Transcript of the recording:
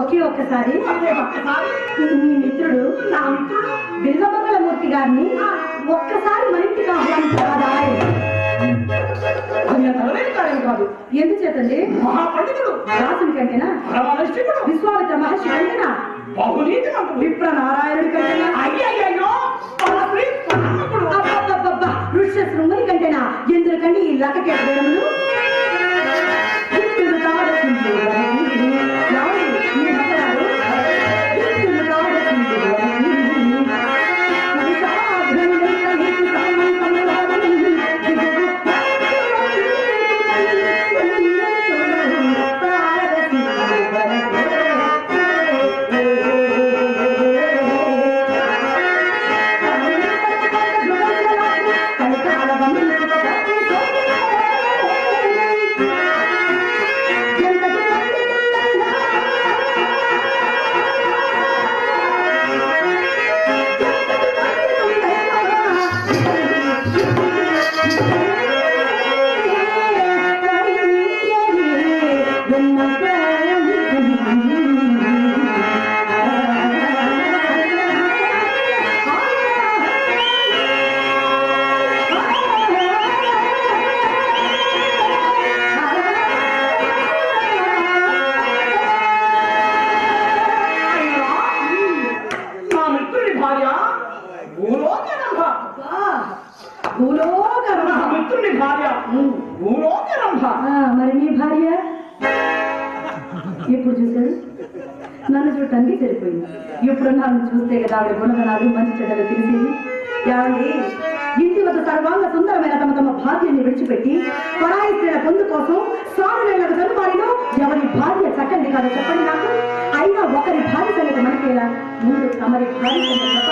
ఒకే ఒక్కసారి ఒకే ఒక్కసారి మీ మిత్రుడు నా మిత్రుడు బిల్వమంగళమూర్తి గారిని ఒక్కసారి మరింటికి ఆహ్వానించరాదా ఆయన తలవేలి కార్యం కాదు ఎందుచేతండి మహాపండితుడు రాసుని కంటేనా పరమనిష్ఠుడు విశ్వామిత్ర మహర్షి కంటేనా బహునీతి మంత్రుడు విప్ర నారాయణుడి కంటేనా అయ్యయ్యో పరశ్రీ పరమకుడు అబ్బబ్బబ్బబ్బ, ఋష్య శృంగని కంటేనా ఎందుకండి ఈ లకకే వేడములు హిందులు కావలసింది వరని. ఎవరు? మీ భర్తగారు? హిందులు కావలసింది వరని. పురుషాగ్రములై కలిసి సామంతములాడని. దిగుడు కావలసింది వరని. నా మిత్రుడి భార్య భూలోకరంభ భూలోకరమ. నా మిత్రుడి భార్య భూలోకరంభ ఆ, మరి నీ భార్య ఎప్పుడు చూశాడు నన్ను చూడటానికి సరిపోయింది ఇప్పుడు నన్ను చూస్తే కదా ఆవిడ గుణగణాలు మంచి చెడ్డలు తెలిసేది ఏమండి ఇంటి వద్ద సర్వాంగ సుందరమైన తమ తమ భార్యని విడిచిపెట్టి పరాయి స్త్రీల పొందు కోసం స్వామివేళ్లకు తరువారిలో ఎవరి భార్య చక్కని కాదో చెప్పండి నాకు అయినా ఒకరి భార్య సంగతి మనకేలా ముందు తమరి భార్య సంగతి